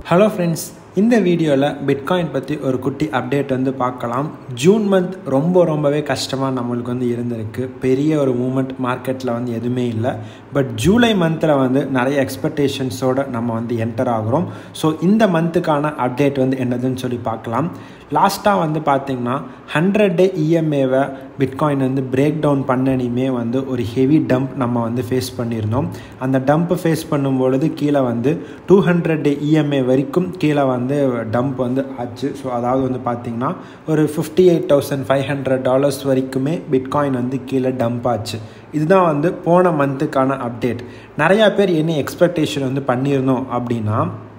hello friends இந்த வீடியோவில் bitcoin பற்றி ஒரு குட்டி அப்டேட் வந்து பார்க்கலாம் ஜூன் மந்த் ரொம்ப ரொம்பவே கஷ்டமாக நம்மளுக்கு வந்து இருந்திருக்கு பெரிய ஒரு மூமெண்ட் மார்க்கெட்டில் வந்து எதுவுமே இல்லை பட் ஜூலை மந்தில் வந்து நிறைய எக்ஸ்பெக்டேஷன்ஸோடு நம்ம வந்து என்டர் ஆகிறோம் ஸோ இந்த மந்த்துக்கான அப்டேட் வந்து என்னதுன்னு சொல்லி பார்க்கலாம் லாஸ்ட்டாக வந்து பார்த்திங்கன்னா ஹண்ட்ரட் டே இஎம்ஏவை பிட்காயின் வந்து பிரேக் டவுன் பண்ணனிமே வந்து ஒரு ஹெவி டம்ப் நம்ம வந்து ஃபேஸ் பண்ணியிருந்தோம் அந்த டம்ப் ஃபேஸ் பண்ணும்பொழுது கீழே வந்து டூ ஹண்ட்ரட் டே இஎம்ஏ வரைக்கும் கீழே வந்து டம்ப் வந்து ஆச்சு ஸோ அதாவது வந்து பார்த்திங்கன்னா ஒரு fifty eight thousand five hundred dollars வரைக்குமே பிட்காயின் வந்து கீழே டம்ப் ஆச்சு இதுதான் வந்து போன மந்த்துக்கான அப்டேட் நிறையா பேர் என்ன எக்ஸ்பெக்டேஷன் வந்து பண்ணியிருந்தோம் அப்படின்னா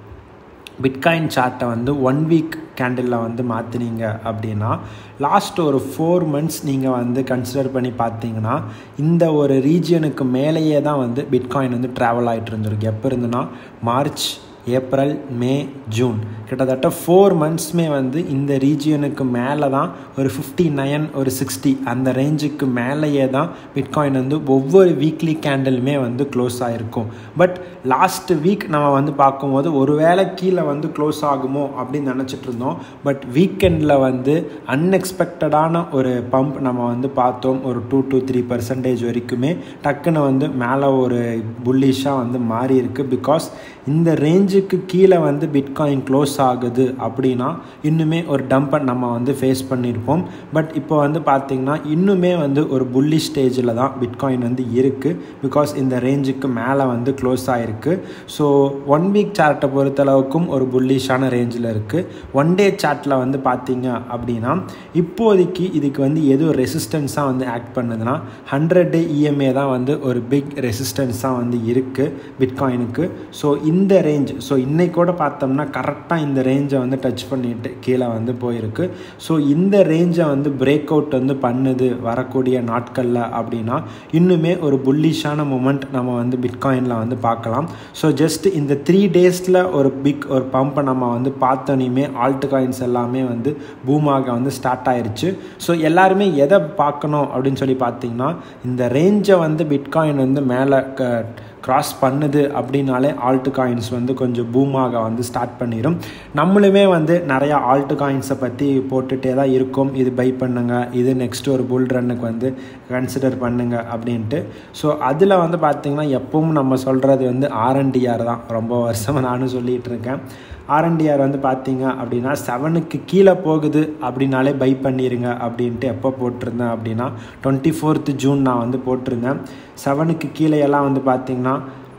பிட்காயின் சார்ட்டை வந்து ஒன் வீக் கேண்டிலில் வந்து மாற்றினீங்க அப்படின்னா லாஸ்ட் ஒரு ஃபோர் மந்த்ஸ் நீங்கள் வந்து கன்சிடர் பண்ணி பார்த்தீங்கன்னா இந்த ஒரு ரீஜியனுக்கு மேலேயே தான் வந்து பிட்காயின் வந்து ட்ராவல் ஆகிட்டு இருந்திருக்கு எப்போ இருந்துன்னா மார்ச் ஏப்ரல் மே ஜூன் கிட்டத்தட்ட ஃபோர் மந்த்ஸுமே வந்து இந்த ரீஜியனுக்கு மேலே தான் ஒரு ஃபிஃப்டி நைன் ஒரு சிக்ஸ்டி அந்த ரேஞ்சுக்கு மேலேயே தான் பிட்காயின் வந்து ஒவ்வொரு வீக்லி கேண்டிலுமே வந்து க்ளோஸ் ஆகிருக்கும் பட் லாஸ்ட் வீக் நம்ம வந்து பார்க்கும்போது ஒரு வேளை கீழே வந்து க்ளோஸ் ஆகுமோ அப்படின்னு நினச்சிட்டு இருந்தோம் பட் வீக்கெண்டில் வந்து அன்எக்ஸ்பெக்டடான ஒரு பம்ப் நம்ம வந்து பார்த்தோம் ஒரு டூ டு த்ரீ பர்சன்டேஜ் வரைக்குமே டக்குன்னு வந்து மேலே ஒரு புல்லிஷாக வந்து மாறி இருக்குது பிகாஸ் இந்த ரேஞ்சுக்கு கீழே வந்து பிட்காயின் க்ளோஸ் ஆகுது அப்படின்னா இன்னுமே ஒரு டம்பை நம்ம வந்து ஃபேஸ் பண்ணியிருப்போம் பட் இப்போ வந்து பார்த்திங்கன்னா இன்னுமே வந்து ஒரு புள்ளி ஸ்டேஜில் தான் பிட்காயின் வந்து இருக்குது பிகாஸ் இந்த ரேஞ்சுக்கு மேலே வந்து க்ளோஸ் ஆகிருக்கு ஸோ ஒன் வீக் சார்ட்டை பொறுத்தளவுக்கும் ஒரு புல்லிஷான ரேஞ்சில் இருக்குது ஒன் டே சார்ட்டில் வந்து பார்த்தீங்க அப்படின்னா இப்போதைக்கு இதுக்கு வந்து எது ரெசிஸ்டன்ஸாக வந்து ஆக்ட் பண்ணுதுன்னா ஹண்ட்ரட் டே இஎம்ஏ தான் வந்து ஒரு பிக் ரெசிஸ்டன்ஸாக வந்து இருக்குது பிட்காயினுக்கு ஸோ இந்த ரேஞ்ச் ஸோ இன்னைக்கூட பார்த்தோம்னா கரெக்டாக இந்த ரேஞ்சை வந்து டச் பண்ணிட்டு கீழே வந்து போயிருக்கு ஸோ இந்த ரேஞ்சை வந்து பிரேக் அவுட் வந்து பண்ணுது வரக்கூடிய நாட்களில் அப்படின்னா இன்னுமே ஒரு புல்லிஷான மூமெண்ட் நம்ம வந்து பிட்காயினில் வந்து பார்க்கலாம் ஸோ ஜஸ்ட் இந்த த்ரீ டேஸில் ஒரு பிக் ஒரு பம்பை நம்ம வந்து பார்த்தோனையுமே ஆல்ட் காயின்ஸ் எல்லாமே வந்து பூமாக வந்து ஸ்டார்ட் ஆயிருச்சு ஸோ எல்லாருமே எதை பார்க்கணும் அப்படின்னு சொல்லி பார்த்தீங்கன்னா இந்த ரேஞ்சை வந்து பிட்காயின் வந்து மேலே க க்ராஸ் பண்ணுது அப்படின்னாலே ஆல்ட் காயின்ஸ் வந்து கொஞ்சம் பூமாக வந்து ஸ்டார்ட் பண்ணிடும் நம்மளுமே வந்து நிறையா ஆல்ட் காயின்ஸை பற்றி போட்டுகிட்டே தான் இருக்கும் இது பை பண்ணுங்க இது நெக்ஸ்ட் ஒரு புல் ரன்னுக்கு வந்து கன்சிடர் பண்ணுங்க அப்படின்ட்டு ஸோ அதில் வந்து பார்த்திங்கன்னா எப்பவும் நம்ம சொல்கிறது வந்து ஆர்என்டிஆர் தான் ரொம்ப வருஷமாக நானும் சொல்லிகிட்டு இருக்கேன் ஆர்என்டிஆர் வந்து பார்த்தீங்க அப்படின்னா செவனுக்கு கீழே போகுது அப்படின்னாலே பை பண்ணிடுங்க அப்படின்ட்டு எப்போ போட்டிருந்தேன் அப்படின்னா டுவெண்ட்டி ஃபோர்த்து ஜூன் நான் வந்து போட்டிருந்தேன் செவனுக்கு கீழே எல்லாம் வந்து பார்த்திங்கன்னா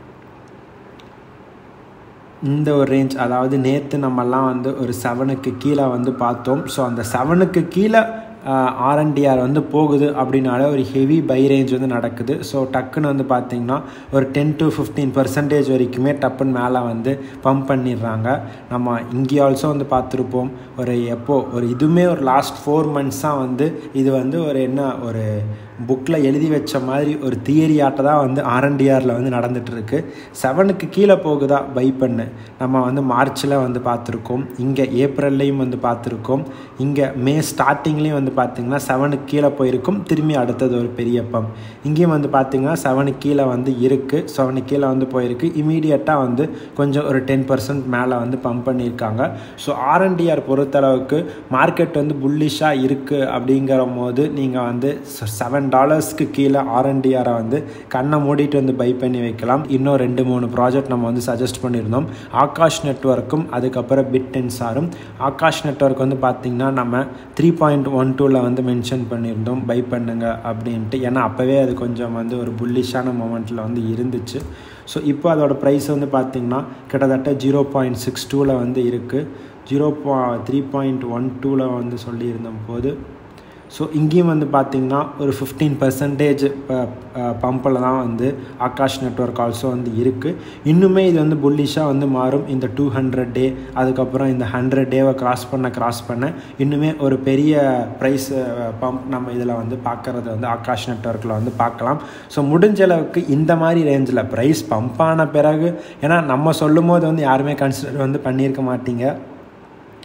இந்த ஒரு ரேஞ்ச் அதாவது நேற்று நம்மலாம் வந்து ஒரு செவனுக்கு கீழே வந்து பார்த்தோம் ஸோ அந்த செவனுக்கு கீழே ஆர்என்டிஆர் வந்து போகுது அப்படின்னாலே ஒரு ஹெவி பை ரேஞ்ச் வந்து நடக்குது ஸோ டக்குன்னு வந்து பார்த்திங்கன்னா ஒரு டென் டு ஃபிஃப்டீன் பர்சன்டேஜ் வரைக்குமே டப்புன்னு மேலே வந்து பம்ப் பண்ணிடுறாங்க நம்ம இங்கே ஆல்சோ வந்து பார்த்துருப்போம் ஒரு எப்போ ஒரு இதுவுமே ஒரு லாஸ்ட் ஃபோர் மந்த்ஸாக வந்து இது வந்து ஒரு என்ன ஒரு புக்கில் எழுதி வச்ச மாதிரி ஒரு தியரியாட்ட தான் வந்து ஆர்என்டிஆரில் வந்து நடந்துகிட்ருக்கு செவனுக்கு கீழே போகுதா பை பண்ணு நம்ம வந்து மார்ச்சில் வந்து பார்த்துருக்கோம் இங்கே ஏப்ரல்லையும் வந்து பார்த்துருக்கோம் இங்கே மே ஸ்டார்டிங்லேயும் வந்து பார்த்திங்கன்னா செவனுக்கு கீழே போயிருக்கும் திரும்பி அடுத்தது ஒரு பெரிய பம்ப் இங்கேயும் வந்து பார்த்திங்கன்னா செவனுக்கு கீழே வந்து இருக்குது செவனுக்கு கீழே வந்து போயிருக்கு இமீடியட்டாக வந்து கொஞ்சம் ஒரு டென் பர்சன்ட் மேலே வந்து பம்ப் பண்ணியிருக்காங்க ஸோ ஆர்என்டிஆர் பொறுத்தளவுக்கு மார்க்கெட் வந்து புல்லிஷாக இருக்குது அப்படிங்கிற போது நீங்கள் வந்து செவன் டாலர்ஸ்க்கு கீழே ஆர்என்டிஆரை வந்து கண்ணை மூடிட்டு வந்து பை பண்ணி வைக்கலாம் இன்னும் ரெண்டு மூணு ப்ராஜெக்ட் நம்ம வந்து சஜஸ்ட் பண்ணியிருந்தோம் ஆகாஷ் நெட்ஒர்க்கும் அதுக்கப்புறம் பிட் டென்ஸாரும் ஆகாஷ் நெட்ஒர்க் வந்து பார்த்திங்கன்னா நம்ம த்ரீ பாயிண்ட் ஒன் டூவில் வந்து மென்ஷன் பண்ணியிருந்தோம் பை பண்ணுங்க அப்படின்ட்டு ஏன்னா அப்போவே அது கொஞ்சம் வந்து ஒரு புல்லிஷான மூமெண்ட்டில் வந்து இருந்துச்சு ஸோ இப்போ அதோட ப்ரைஸ் வந்து பார்த்திங்கன்னா கிட்டத்தட்ட ஜீரோ பாயிண்ட் சிக்ஸ் டூவில் வந்து இருக்குது ஜீரோ பா த்ரீ பாயிண்ட் ஒன் டூவில் வந்து சொல்லியிருந்த போது ஸோ இங்கேயும் வந்து பார்த்திங்கன்னா ஒரு ஃபிஃப்டீன் பர்சன்டேஜ் பம்பில் தான் வந்து ஆகாஷ் நெட்ஒர்க் ஆல்சோ வந்து இருக்குது இன்னுமே இது வந்து புல்லிஷாக வந்து மாறும் இந்த டூ ஹண்ட்ரட் டே அதுக்கப்புறம் இந்த ஹண்ட்ரட் டேவை கிராஸ் பண்ண கிராஸ் பண்ண இன்னுமே ஒரு பெரிய ப்ரைஸ் பம்ப் நம்ம இதில் வந்து பார்க்குறது வந்து ஆகாஷ் நெட்ஒர்க்கில் வந்து பார்க்கலாம் ஸோ முடிஞ்ச அளவுக்கு இந்த மாதிரி ரேஞ்சில் ப்ரைஸ் பம்ப் ஆன பிறகு ஏன்னா நம்ம சொல்லும் போது வந்து யாருமே கன்சிடர் வந்து பண்ணியிருக்க மாட்டீங்க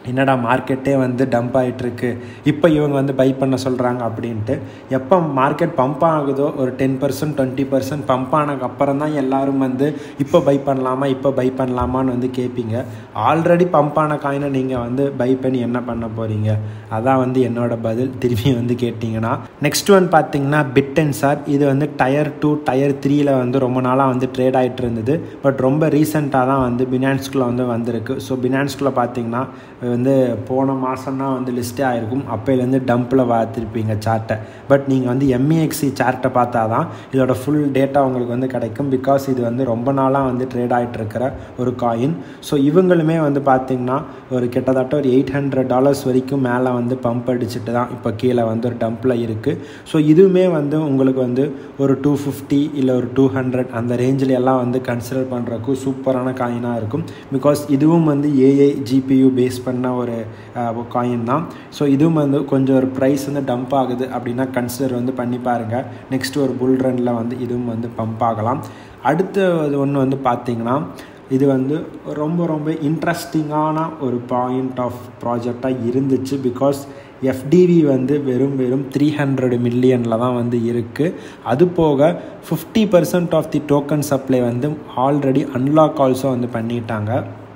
என்னடா மார்க்கெட்டே வந்து டம்ப் ஆகிட்டுருக்கு இப்போ இவங்க வந்து பை பண்ண சொல்கிறாங்க அப்படின்ட்டு எப்போ மார்க்கெட் பம்ப் ஆகுதோ ஒரு ten percent twenty percent pump ஆனதுக்கு அப்புறம் தான் எல்லோரும் வந்து இப்போ பை பண்ணலாமா இப்போ பை பண்ணலாமான்னு வந்து கேட்பீங்க ஆல்ரெடி பம்ப் ஆன காயினை நீங்கள் வந்து பை பண்ணி என்ன பண்ண போகிறீங்க அதான் வந்து என்னோட பதில் திரும்பி வந்து கேட்டிங்கன்னா நெக்ஸ்ட் ஒன் பார்த்தீங்கன்னா பிட் அண்ட் சார் இது வந்து டயர் டூ டயர் த்ரீயில் வந்து ரொம்ப நாளாக வந்து ட்ரேட் ஆகிட்டு இருந்தது பட் ரொம்ப ரீசெண்டாக தான் வந்து பினான்ஸ்குள்ளே வந்து வந்திருக்கு ஸோ பினான்ஸ்குள்ளே பார்த்தீங்கன்னா வந்து போன மாதம் தான் வந்து லிஸ்ட்டே ஆகிருக்கும் அப்போலேருந்து டம்பில் பார்த்துருப்பீங்க சார்ட்டை பட் நீங்கள் வந்து எம்இஎக்சி சார்ட்டை பார்த்தா தான் இதோட ஃபுல் டேட்டா உங்களுக்கு வந்து கிடைக்கும் பிகாஸ் இது வந்து ரொம்ப நாளாக வந்து ட்ரேட் ஆகிட்டு இருக்கிற ஒரு காயின் ஸோ இவங்களுமே வந்து பார்த்திங்கன்னா ஒரு கிட்டத்தட்ட ஒரு எயிட் ஹண்ட்ரட் டாலர்ஸ் வரைக்கும் மேலே வந்து பம்ப் அடிச்சுட்டு தான் இப்போ கீழே வந்து ஒரு டம்பில் இருக்குது ஸோ இதுவுமே வந்து உங்களுக்கு வந்து ஒரு டூ ஃபிஃப்டி இல்லை ஒரு டூ ஹண்ட்ரட் அந்த ரேஞ்சில் எல்லாம் வந்து கன்சிடர் பண்ணுறக்கும் சூப்பரான காயினாக இருக்கும் பிகாஸ் இதுவும் வந்து ஏஐ ஜிபியூ பேஸ் பண்ண ஒரு காயின் தான் ஸோ இதுவும் வந்து கொஞ்சம் ஒரு ப்ரைஸ் வந்து டம்ப் ஆகுது அப்படின்னா கன்சிடர் வந்து பண்ணி பாருங்கள் நெக்ஸ்ட் ஒரு புல் ரனில் வந்து இதுவும் வந்து பம்ப் ஆகலாம் அடுத்த ஒன்று வந்து பார்த்திங்கன்னா இது வந்து ரொம்ப ரொம்ப இன்ட்ரெஸ்டிங்கான ஒரு பாயிண்ட் ஆஃப் ப்ராஜெக்டாக இருந்துச்சு பிகாஸ் எஃப்டிவி வந்து வெறும் வெறும் த்ரீ ஹண்ட்ரட் மில்லியனில் தான் வந்து இருக்குது அது போக fifty percent of the token supply வந்து ஆல்ரெடி அன்லாக் ஆல்சோ வந்து பண்ணிட்டாங்க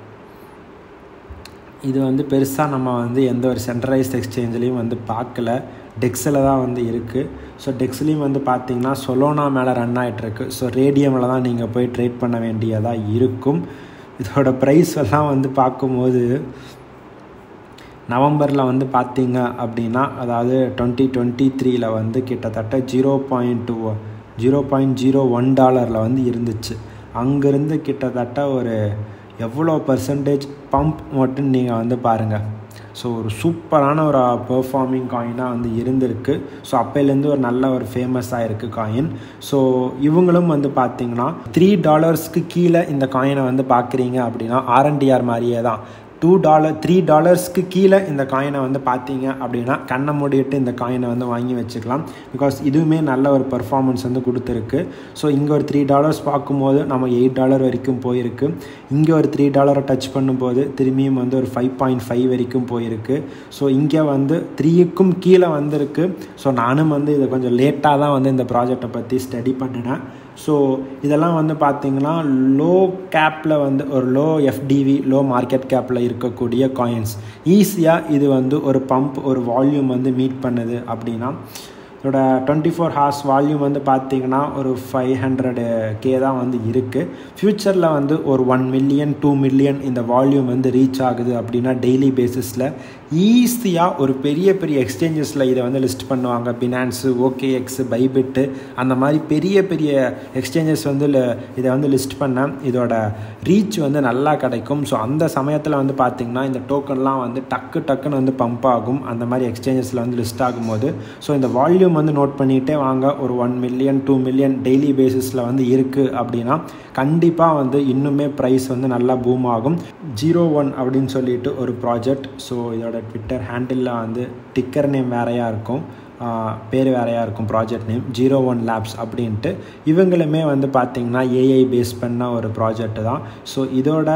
இது வந்து பெருசாக நம்ம வந்து எந்த ஒரு சென்ட்ரலைஸ்ட் எக்ஸ்சேஞ்சிலையும் வந்து பார்க்கல டெக்ஸில் தான் வந்து இருக்குது ஸோ டெக்ஸ்லேயும் வந்து பார்த்திங்கன்னா சொலோனா மேலே ரன் ஆகிட்டுருக்கு ஸோ ரேடியமில் தான் நீங்கள் போய் ட்ரேட் பண்ண வேண்டியதாக இருக்கும் இதோட ப்ரைஸ் எல்லாம் வந்து பார்க்கும்போது நவம்பரில் வந்து பார்த்தீங்க அப்படின்னா அதாவது டுவெண்ட்டி டுவெண்ட்டி த்ரீயில் வந்து கிட்டத்தட்ட zero point two zero point zero one டாலரில் வந்து இருந்துச்சு அங்கேருந்து கிட்டத்தட்ட ஒரு எவ்வளோ பர்சன்டேஜ் பம்ப் மட்டும் நீங்கள் வந்து பாருங்கள் ஸோ ஒரு சூப்பரான ஒரு பெர்ஃபார்மிங் காயினாக வந்து இருந்திருக்கு ஸோ அப்போலேருந்து ஒரு நல்ல ஒரு ஃபேமஸாக இருக்குது காயின் ஸோ இவங்களும் வந்து பார்த்திங்கன்னா த்ரீ டாலர்ஸ்க்கு கீழே இந்த காயினை வந்து பார்க்குறீங்க அப்படின்னா ஆர்என்டிஆர் மாதிரியே தான் டூ டாலர் த்ரீ டாலர்ஸ்க்கு கீழே இந்த காயினை வந்து பார்த்தீங்க அப்படின்னா கண்ணை மூடிட்டு இந்த காயினை வந்து வாங்கி வச்சுக்கலாம் பிகாஸ் இதுவுமே நல்ல ஒரு பர்ஃபார்மன்ஸ் வந்து கொடுத்துருக்கு ஸோ இங்கே ஒரு த்ரீ டாலர்ஸ் பார்க்கும்போது நம்ம எயிட் டாலர் வரைக்கும் போயிருக்கு இங்கே ஒரு த்ரீ டாலரை டச் பண்ணும்போது திரும்பியும் வந்து ஒரு ஃபைவ் பாயிண்ட் ஃபைவ் வரைக்கும் போயிருக்கு ஸோ இங்கே வந்து த்ரீக்கும் கீழே வந்திருக்கு ஸோ நானும் வந்து இதை கொஞ்சம் லேட்டாக தான் வந்து இந்த ப்ராஜெக்டை பற்றி ஸ்டடி பண்ணினேன் ஸோ இதெல்லாம் வந்து பார்த்திங்கன்னா லோ கேப்பில் வந்து ஒரு லோ எஃப்டிவி லோ மார்க்கெட் கேப்பில் இருக்கக்கூடிய காயின்ஸ் ஈஸியாக இது வந்து ஒரு பம்ப் ஒரு வால்யூம் வந்து மீட் பண்ணுது அப்படின்னா இதோட டுவெண்ட்டி ஃபோர் ஹார்ஸ் வால்யூம் வந்து பார்த்திங்கன்னா ஒரு ஃபைவ் ஹண்ட்ரடு கே தான் வந்து இருக்குது ஃப்யூச்சரில் வந்து ஒரு ஒன் மில்லியன் டூ மில்லியன் இந்த வால்யூம் வந்து ரீச் ஆகுது அப்படின்னா டெய்லி பேசிஸில் ஈஸியாக ஒரு பெரிய பெரிய எக்ஸ்சேஞ்சஸில் இதை வந்து லிஸ்ட் பண்ணுவாங்க பினான்ஸு ஓகேஎக்ஸு பைபிட்டு அந்த மாதிரி பெரிய பெரிய எக்ஸ்சேஞ்சஸ் வந்து இதை வந்து லிஸ்ட் பண்ண இதோட ரீச் வந்து நல்லா கிடைக்கும் ஸோ அந்த சமயத்தில் வந்து பார்த்திங்கன்னா இந்த டோக்கன்லாம் வந்து டக்கு டக்குன்னு வந்து பம்ப் ஆகும் அந்த மாதிரி எக்ஸ்சேஞ்சஸில் வந்து லிஸ்ட் ஆகும்போது ஸோ இந்த வால்யூம் வந்து நோட் பண்ணிகிட்டே வாங்க ஒரு one million two million daily பேசிஸில் வந்து இருக்குது அப்படின்னா கண்டிப்பாக வந்து இன்னுமே ப்ரைஸ் வந்து நல்லா பூம் ஆகும் ஜீரோ ஒன் அப்படின்னு சொல்லிட்டு ஒரு ப்ராஜெக்ட் ஸோ இதோட ட்விட்டர் ஹேண்டிலில் வந்து டிக்கர் நேம் வேறையாக இருக்கும் பேர் வேறையாக இருக்கும் project name zero one labs அப்படின்ட்டு இவங்களுமே வந்து பார்த்திங்கன்னா ஏஐ பேஸ் பண்ண ஒரு ப்ராஜெக்ட் தான் ஸோ இதோட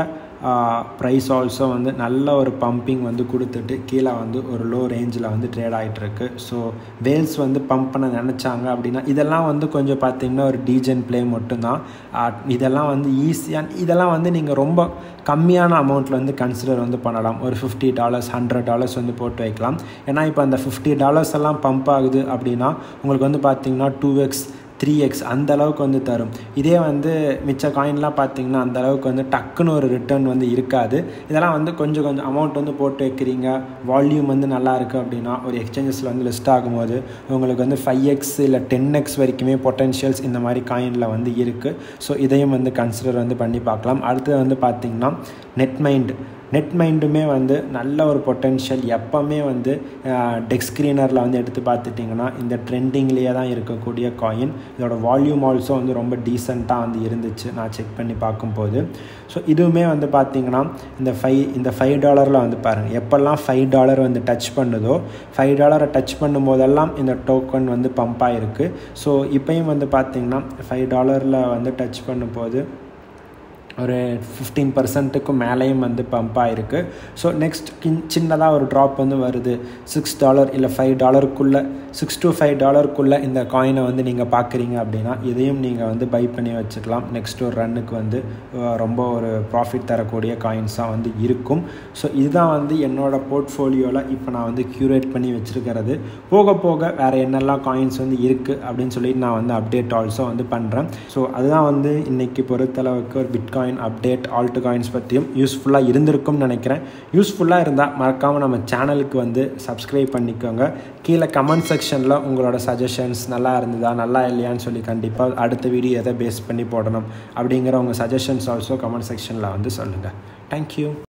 ப்ரைஸ் ஆல்சோ வந்து நல்ல ஒரு பம்பிங் வந்து கொடுத்துட்டு கீழே வந்து ஒரு லோ ரேஞ்சில் வந்து ட்ரேட் ஆகிட்டுருக்கு ஸோ வேல்ஸ் வந்து பம்ப் பண்ண நினச்சாங்க அப்படின்னா இதெல்லாம் வந்து கொஞ்சம் பார்த்திங்கன்னா ஒரு டீஜன் ப்ளே மட்டும்தான் இதெல்லாம் வந்து ஈஸியாக இதெல்லாம் வந்து நீங்கள் ரொம்ப கம்மியான அமௌண்ட்டில் வந்து கன்சிடர் வந்து பண்ணலாம் ஒரு ஃபிஃப்டி டாலர்ஸ் ஹண்ட்ரட் டாலர்ஸ் வந்து போட்டு வைக்கலாம் ஏன்னா இப்போ அந்த ஃபிஃப்டி டாலர்ஸ் எல்லாம் பம்ப் ஆகுது அப்படின்னா உங்களுக்கு வந்து பார்த்திங்கன்னா டூ எக்ஸ் த்ரீ எக்ஸ் அந்த அளவுக்கு வந்து தரும் இதே வந்து மிச்ச காயின்லாம் பார்த்தீங்கன்னா அந்த அளவுக்கு வந்து டக்குன்னு ஒரு ரிட்டர்ன் வந்து இருக்காது இதெல்லாம் வந்து கொஞ்சம் கொஞ்சம் அமௌண்ட் வந்து போட்டு வைக்கிறீங்க வால்யூம் வந்து நல்லா இருக்குது அப்படின்னா ஒரு எக்ஸ்சேஞ்சஸில் வந்து லிஸ்ட் ஆகும்போது உங்களுக்கு வந்து ஃபைவ் எக்ஸ் இல்லை டென் எக்ஸ் வரைக்குமே பொட்டன்ஷியல்ஸ் இந்த மாதிரி காயினில் வந்து இருக்குது ஸோ இதையும் வந்து கன்சிடர் வந்து பண்ணி பார்க்கலாம் அடுத்தது வந்து பார்த்திங்கன்னா நெட் மைண்ட் நெட் மைண்டுமே வந்து நல்ல ஒரு பொட்டென்ஷியல் எப்போவுமே வந்து டெக் ஸ்க்ரீனரில் வந்து எடுத்து பார்த்துட்டிங்கன்னா இந்த ட்ரெண்டிங்லேயே தான் இருக்கக்கூடிய காயின் இதோட வால்யூம் ஆல்சோ வந்து ரொம்ப டீசெண்டாக வந்து இருந்துச்சு நான் செக் பண்ணி பார்க்கும்போது ஸோ இதுவுமே வந்து பார்த்திங்கன்னா இந்த ஃபைவ் இந்த ஃபைவ் டாலரில் வந்து பாருங்கள் எப்போல்லாம் ஃபைவ் டாலர் வந்து டச் பண்ணுதோ ஃபைவ் டாலரை டச் பண்ணும்போதெல்லாம் இந்த டோக்கன் வந்து பம்ப் ஆகிருக்கு ஸோ இப்போயும் வந்து பார்த்திங்கன்னா ஃபைவ் டாலரில் வந்து டச் பண்ணும்போது ஒரு ஃபிஃப்டீன் பர்சன்ட்டுக்கும் மேலேயும் வந்து பம்ப் ஆகிருக்கு ஸோ நெக்ஸ்ட் கின் சின்னதாக ஒரு ட்ராப் வந்து வருது சிக்ஸ் டாலர் இல்லை ஃபைவ் டாலருக்குள்ளே சிக்ஸ் டு ஃபைவ் டாலருக்குள்ளே இந்த காயினை வந்து நீங்கள் பார்க்குறீங்க அப்படின்னா இதையும் நீங்கள் வந்து பை பண்ணி வச்சுக்கலாம் நெக்ஸ்ட் ஒரு ரன்னுக்கு வந்து ரொம்ப ஒரு ப்ராஃபிட் தரக்கூடிய காயின்ஸாக வந்து இருக்கும் ஸோ இதுதான் வந்து என்னோடய போர்ட்ஃபோலியோவில் இப்போ நான் வந்து க்யூரேட் பண்ணி வச்சுருக்கிறது போக போக வேறு என்னெல்லாம் காயின்ஸ் வந்து இருக்குது அப்படின்னு சொல்லிட்டு நான் வந்து அப்டேட் ஆல்சோ வந்து பண்ணுறேன் ஸோ அதுதான் வந்து இன்றைக்கி பொறுத்தளவுக்கு ஒரு பிட்காயின் அப்டேட் ஆல்ட் காயின்ஸ் பற்றியும் யூஸ்ஃபுல்லாக இருந்திருக்கும்னு நினைக்கிறேன் யூஸ்ஃபுல்லாக இருந்தால் மறக்காமல் நம்ம சேனலுக்கு வந்து சப்ஸ்கிரைப் பண்ணிக்கோங்க கீழே கமெண்ட் செக்ஷனில் உங்களோட சஜஷன்ஸ் நல்லா இருந்ததா நல்லா இல்லையான்னு சொல்லி கண்டிப்பாக அடுத்த வீடியோ எதை பேஸ் பண்ணி போடணும் அப்படிங்கிற உங்கள் சஜஷன்ஸ் ஆல்சோ கமெண்ட் செக்ஷனில் வந்து சொல்லுங்கள் தேங்க்யூ